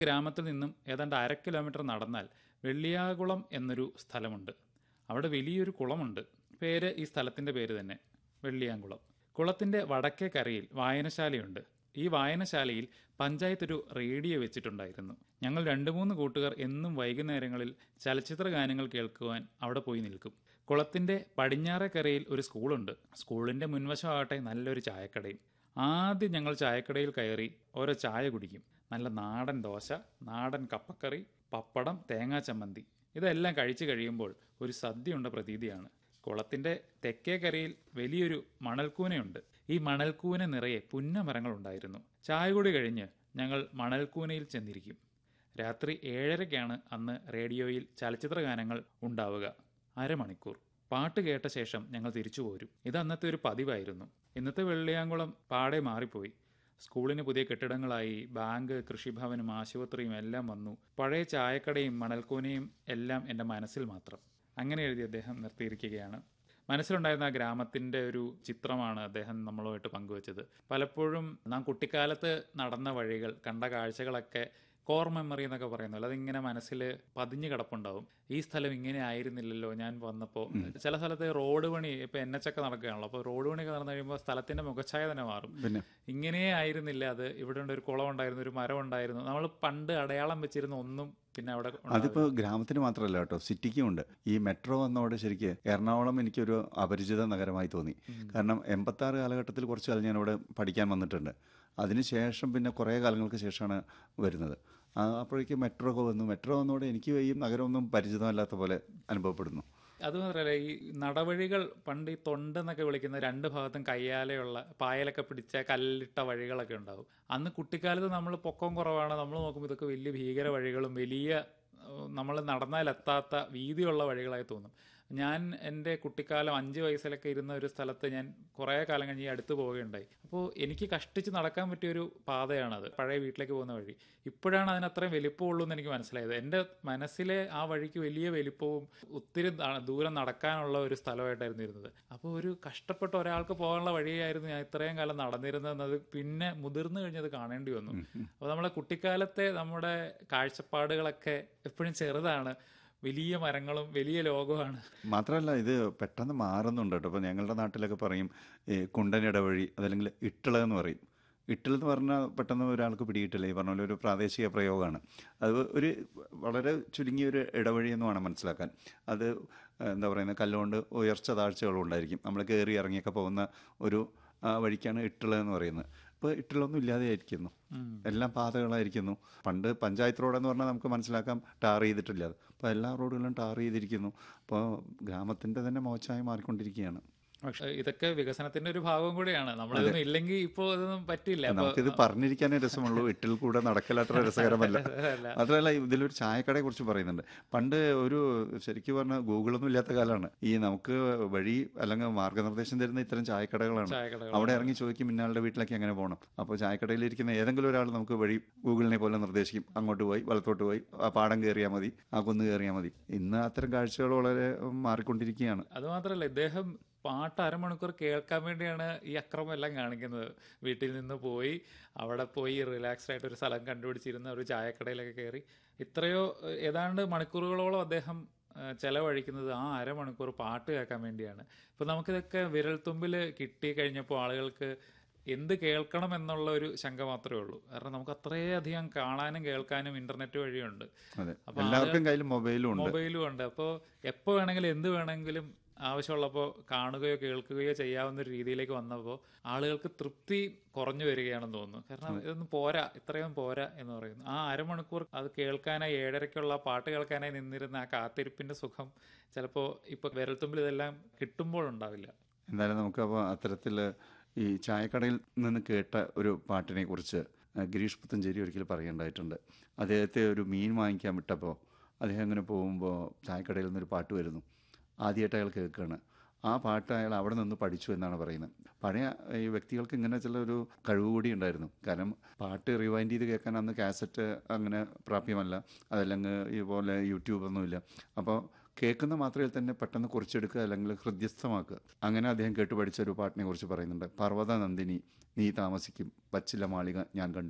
ഗ്രാമത്തിൽ നിന്നും ഏതാണ്ട് അര കിലോമീറ്റർ നടന്നാൽ വെള്ളിയാകുളം എന്നൊരു സ്ഥലമുണ്ട് അവിടെ വലിയൊരു കുളമുണ്ട് പേര് ഈ സ്ഥലത്തിൻ്റെ പേര് തന്നെ വെള്ളിയാങ്കുളം കുളത്തിൻ്റെ വടക്കേ കരയിൽ വായനശാലയുണ്ട് ഈ വായനശാലയിൽ പഞ്ചായത്ത് ഒരു റേഡിയോ വെച്ചിട്ടുണ്ടായിരുന്നു ഞങ്ങൾ രണ്ട് മൂന്ന് കൂട്ടുകാർ എന്നും വൈകുന്നേരങ്ങളിൽ ചലച്ചിത്ര ഗാനങ്ങൾ കേൾക്കുവാൻ അവിടെ പോയി നിൽക്കും കുളത്തിൻ്റെ പടിഞ്ഞാറേ കരയിൽ ഒരു സ്കൂളുണ്ട് സ്കൂളിൻ്റെ മുൻവശമാകട്ടെ നല്ലൊരു ചായക്കടയും ആദ്യം ഞങ്ങൾ ചായക്കടയിൽ കയറി ഓരോ ചായ കുടിക്കും നല്ല നാടൻ ദോശ നാടൻ കപ്പക്കറി പപ്പടം തേങ്ങാ ചമ്മന്തി ഇതെല്ലാം കഴിച്ചു കഴിയുമ്പോൾ ഒരു സദ്യയുണ്ട പ്രതീതിയാണ് കുളത്തിൻ്റെ തെക്കേ കരയിൽ വലിയൊരു മണൽക്കൂനയുണ്ട് ഈ മണൽക്കൂന നിറയെ പുന്നമരങ്ങളുണ്ടായിരുന്നു ചായ കൂടി കഴിഞ്ഞ് ഞങ്ങൾ മണൽക്കൂനയിൽ ചെന്നിരിക്കും രാത്രി ഏഴരയ്ക്കാണ് അന്ന് റേഡിയോയിൽ ചലച്ചിത്ര ഗാനങ്ങൾ ഉണ്ടാവുക അരമണിക്കൂർ പാട്ട് കേട്ട ശേഷം ഞങ്ങൾ തിരിച്ചു പോരും ഇത് അന്നത്തെ ഒരു പതിവായിരുന്നു ഇന്നത്തെ വെള്ളിയാങ്കുളം പാടെ മാറിപ്പോയി സ്കൂളിന് പുതിയ കെട്ടിടങ്ങളായി ബാങ്ക് കൃഷിഭവനും ആശുപത്രിയും എല്ലാം വന്നു പഴയ ചായക്കടയും മണൽക്കൂനയും എല്ലാം എൻ്റെ മനസ്സിൽ മാത്രം അങ്ങനെ എഴുതി അദ്ദേഹം നിർത്തിയിരിക്കുകയാണ് മനസ്സിലുണ്ടായിരുന്ന ആ ഗ്രാമത്തിൻ്റെ ഒരു ചിത്രമാണ് അദ്ദേഹം നമ്മളുമായിട്ട് പങ്കുവച്ചത് പലപ്പോഴും നാം കുട്ടിക്കാലത്ത് നടന്ന വഴികൾ കണ്ട കാഴ്ചകളൊക്കെ കോർ മെമ്മറി എന്നൊക്കെ പറയുന്നല്ലോ അതിങ്ങനെ മനസ്സിൽ പതിഞ്ഞു കിടപ്പുണ്ടാവും ഈ സ്ഥലം ഇങ്ങനെ ആയിരുന്നില്ലല്ലോ ഞാൻ വന്നപ്പോൾ ചില സ്ഥലത്ത് റോഡ് പണി ഇപ്പൊ എൻ എച്ച് ഒക്കെ നടക്കുകയാണല്ലോ അപ്പോൾ റോഡ് പണിയൊക്കെ നടന്നു കഴിയുമ്പോൾ സ്ഥലത്തിന്റെ മുഖച്ഛായ തന്നെ മാറും പിന്നെ ഇങ്ങനെ ആയിരുന്നില്ല അത് ഇവിടെ ഉണ്ട് ഒരു കുളം ഉണ്ടായിരുന്നു ഒരു മരം ഉണ്ടായിരുന്നു നമ്മൾ പണ്ട് അടയാളം വെച്ചിരുന്ന ഒന്നും പിന്നെ അവിടെ ഉണ്ടാവില്ല. അതിപ്പോൾ ഗ്രാമത്തിന് മാത്രമല്ല കേട്ടോ സിറ്റിക്കും ഉണ്ട് ഈ മെട്രോ വന്നതോടെ ശരിക്ക് എറണാകുളം എനിക്കൊരു അപരിചിത നഗരമായി തോന്നി കാരണം എൺപത്തി ആറ് കാലഘട്ടത്തിൽ കുറച്ച് കാലം ഞാൻ അവിടെ പഠിക്കാൻ വന്നിട്ടുണ്ട് അതിനുശേഷം പിന്നെ കുറേ കാലങ്ങൾക്ക് ശേഷമാണ് വരുന്നത് ആ, അപ്പോഴേക്ക് മെട്രോ ഒക്കെ വന്നു മെട്രോ വന്നതോടെ എനിക്ക് ഈ നഗരമൊന്നും പരിചിതമല്ലാത്ത പോലെ അനുഭവപ്പെടുന്നു അത് മാത്രമല്ല ഈ നടവഴികൾ പണ്ട് ഈ തൊണ്ടെന്നൊക്കെ വിളിക്കുന്ന രണ്ട് ഭാഗത്തും കയ്യാലെയുള്ള പായലൊക്കെ പിടിച്ച കല്ലിട്ട വഴികളൊക്കെ ഉണ്ടാവും അന്ന് കുട്ടിക്കാലത്ത് നമ്മൾ പൊക്കം കുറവാണ് നമ്മൾ നോക്കുമ്പോൾ ഇതൊക്കെ വലിയ ഭീകര വഴികളും വലിയ നമ്മൾ നടന്നാലെത്താത്ത വീതിയുള്ള വഴികളായി തോന്നും ഞാൻ എൻ്റെ കുട്ടിക്കാലം അഞ്ച് വയസ്സിലൊക്കെ ഇരുന്ന ഒരു സ്ഥലത്ത് ഞാൻ കുറേ കാലം കഴിഞ്ഞ് ഈ അടുത്ത് പോവുകയുണ്ടായി അപ്പോൾ എനിക്ക് കഷ്ടിച്ച് നടക്കാൻ പറ്റിയ ഒരു പാതയാണത് പഴയ വീട്ടിലേക്ക് പോകുന്ന വഴി ഇപ്പോഴാണ് അതിന് അത്രയും വലിപ്പമുള്ളൂ എന്ന് എനിക്ക് മനസ്സിലായത് എൻ്റെ മനസ്സിലെ ആ വഴിക്ക് വലിയ വലിപ്പവും ഒത്തിരി ന- ദൂരം നടക്കാനുള്ള ഒരു സ്ഥലമായിട്ടായിരുന്നു ഇരുന്നത് അപ്പോൾ ഒരു കഷ്ടപ്പെട്ട ഒരാൾക്ക് പോകാനുള്ള വഴിയായിരുന്നു ഞാൻ ഇത്രയും കാലം നടന്നിരുന്നത് പിന്നെ മുതിർന്നു കഴിഞ്ഞത് കാണേണ്ടി വന്നു അപ്പോൾ നമ്മളെ കുട്ടിക്കാലത്തെ നമ്മുടെ കാഴ്ചപ്പാടുകളൊക്കെ എപ്പോഴും ചെറുതാണ് വലിയ മരങ്ങളും വലിയ ലോകവുമാണ് മാത്രമല്ല ഇത് പെട്ടെന്ന് മാറുന്നുണ്ട് കേട്ടോ ഇപ്പോൾ ഞങ്ങളുടെ നാട്ടിലൊക്കെ പറയും ഈ കുണ്ടനിടവഴി അതല്ലെങ്കിൽ ഇട്ടിള എന്ന് പറയും ഇട്ടിൾ എന്ന് പറഞ്ഞാൽ പെട്ടെന്ന് ഒരാൾക്ക് പിടിയിട്ടില്ല ഈ പറഞ്ഞ പോലെ ഒരു പ്രാദേശിക പ്രയോഗമാണ് അത് ഒരു വളരെ ചുരുങ്ങിയ ഒരു ഇടവഴി എന്ന് വേണം മനസ്സിലാക്കാൻ അത് എന്താ പറയുന്നത് കല്ലുകൊണ്ട് ഉയർച്ച താഴ്ചകളും ഉണ്ടായിരിക്കും നമ്മൾ കയറി ഇറങ്ങിയൊക്കെ പോകുന്ന ഒരു ആ, വഴിക്കാണ് ഇട്ടിള എന്ന് പറയുന്നത് ഇപ്പോൾ ഇട്ടിളൊന്നും ഇല്ലാതെ ആയിരിക്കുന്നു എല്ലാം പാതകളായിരിക്കുന്നു പണ്ട് പഞ്ചായത്ത് റോഡെന്ന് പറഞ്ഞാൽ നമുക്ക് മനസ്സിലാക്കാം ടാർ ചെയ്തിട്ടില്ല അത് അപ്പോൾ എല്ലാ റോഡുകളും ടാർ ചെയ്തിരിക്കുന്നു അപ്പോൾ ഗ്രാമത്തിൻ്റെ തന്നെ മോശമായി മാറിക്കൊണ്ടിരിക്കുകയാണ് പക്ഷെ ഇതൊക്കെ വികസനത്തിന്റെ ഒരു ഭാഗം കൂടിയാണ് നമ്മളിതൊന്നും ഇല്ലെങ്കിൽ ഇപ്പോൾ ഇതൊന്നും പറ്റില്ല അപ്പൊ നമുക്കിത് പറഞ്ഞിരിക്കാനേ രസമുള്ളൂ ഇട്ടിൽ കൂടെ നടക്കലത്ര രസകരമല്ല അതല്ല. മാത്രമല്ല ഇതിലൊരു ചായക്കടയെ കുറിച്ച് പറയുന്നുണ്ട് പണ്ട് ഒരു ശരിക്കും പറഞ്ഞാൽ ഗൂഗിളൊന്നും ഇല്ലാത്ത കാലമാണ് ഈ നമുക്ക് വഴി അല്ലെങ്കിൽ മാർഗനിർദ്ദേശം തരുന്ന ഇത്തരം ചായക്കടകളാണ് ചായക്കടകൾ അവിടെ ഇറങ്ങി ചോദിക്കും ഇന്നാളുടെ വീട്ടിലേക്ക് എങ്ങനെ പോകണം അപ്പോൾ ചായക്കടയിൽ ഇരിക്കുന്ന ഏതെങ്കിലും ഒരാൾ നമുക്ക് വഴി ഗൂഗിളിനെ പോലെ നിർദ്ദേശിക്കും അങ്ങോട്ട് പോയി വലത്തോട്ട് പോയി ആ പാടം കയറിയാൽ മതി ആ കുന്ന് കയറിയാൽ മതി ഇന്ന് അത്തരം കാഴ്ചകൾ വളരെ ഉം, മാറിക്കൊണ്ടിരിക്കുകയാണ് അത് മാത്രല്ല ഇദ്ദേഹം പാട്ട് അരമണിക്കൂർ കേൾക്കാൻ വേണ്ടിയാണ് ഈ അക്രമം എല്ലാം കാണിക്കുന്നത് വീട്ടിൽ നിന്ന് പോയി അവിടെ പോയി റിലാക്സ്ഡ് ആയിട്ട് ഒരു സ്ഥലം കണ്ടുപിടിച്ചിരുന്ന ഒരു ചായക്കടയിലൊക്കെ കയറി ഇത്രയോ ഏഹ്, ഏതാണ്ട് മണിക്കൂറുകളോളം അദ്ദേഹം ഏഹ്, ചെലവഴിക്കുന്നത് ആ അരമണിക്കൂർ പാട്ട് കേൾക്കാൻ വേണ്ടിയാണ് ഇപ്പൊ നമുക്കിതൊക്കെ വിരൽത്തുമ്പിൽ കിട്ടി കഴിഞ്ഞപ്പോൾ ആളുകൾക്ക് എന്ത് കേൾക്കണം എന്നുള്ള ഒരു ശങ്ക മാത്രമേ ഉള്ളൂ കാരണം നമുക്ക് അത്രയധികം കാണാനും കേൾക്കാനും ഇന്റർനെറ്റ് വഴിയുണ്ട് അതെ അപ്പൊ എല്ലാവർക്കും കയ്യിൽ മൊബൈലും ഉണ്ട് മൊബൈലും ഉണ്ട് അപ്പോൾ എപ്പോൾ വേണമെങ്കിലും എന്ത് വേണമെങ്കിലും ആവശ്യമുള്ളപ്പോൾ കാണുകയോ കേൾക്കുകയോ ചെയ്യാവുന്ന ഒരു രീതിയിലേക്ക് വന്നപ്പോൾ ആളുകൾക്ക് തൃപ്തി കുറഞ്ഞു വരികയാണെന്ന് തോന്നുന്നു കാരണം ഇതൊന്നും പോരാ ഇത്രയും പോരാ എന്ന് പറയുന്നു ആ അരമണിക്കൂർ അത് കേൾക്കാനായി ഏഴരയ്ക്കുള്ള പാട്ട് കേൾക്കാനായി നിന്നിരുന്ന ആ കാത്തിരിപ്പിന്റെ സുഖം ചിലപ്പോൾ ഇപ്പൊ വിരൽത്തുമ്പിൽ ഇതെല്ലാം കിട്ടുമ്പോഴുണ്ടാവില്ല എന്തായാലും നമുക്ക് അപ്പോൾ അത്തരത്തിൽ ഈ ചായക്കടയിൽ നിന്ന് കേട്ട ഒരു പാട്ടിനെ കുറിച്ച് ഗിരീഷ് പുത്തഞ്ചേരി ഒരിക്കൽ പറയുണ്ടായിട്ടുണ്ട് അദ്ദേഹത്തെ ഒരു മീൻ വാങ്ങിക്കാൻ വിട്ടപ്പോൾ അദ്ദേഹം ഇങ്ങനെ പോകുമ്പോൾ ചായക്കടയിൽ നിന്നൊരു പാട്ട് വരുന്നു ആദ്യമായിട്ട് അയാൾ കേൾക്കുകയാണ് ആ പാട്ട് അയാൾ അവിടെ നിന്ന് പഠിച്ചു എന്നാണ് പറയുന്നത് പഴയ ഈ വ്യക്തികൾക്ക് ഇങ്ങനെ ചില ഒരു കഴിവ് കൂടി ഉണ്ടായിരുന്നു കാരണം പാട്ട് റിവൈൻഡ് ചെയ്ത് കേൾക്കാൻ അന്ന് കാസറ്റ് അങ്ങനെ പ്രാപ്യമല്ല അതല്ലെങ്കിൽ ഇതുപോലെ യൂട്യൂബൊന്നുമില്ല അപ്പോൾ കേൾക്കുന്ന മാത്രയിൽ തന്നെ പെട്ടെന്ന് കുറിച്ചെടുക്കുക അല്ലെങ്കിൽ ഹൃദ്യസ്ഥമാക്കുക അങ്ങനെ അദ്ദേഹം കേട്ട് പഠിച്ച ഒരു പാട്ടിനെ കുറിച്ച് പറയുന്നുണ്ട് പർവ്വത നന്ദിനി നീ താമസിക്കും പച്ചില മാളിക ഞാൻ കണ്ടു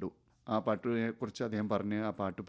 ആ പാട്ടിനെ കുറിച്ച് അദ്ദേഹം പറഞ്ഞ് ആ പാട്ട്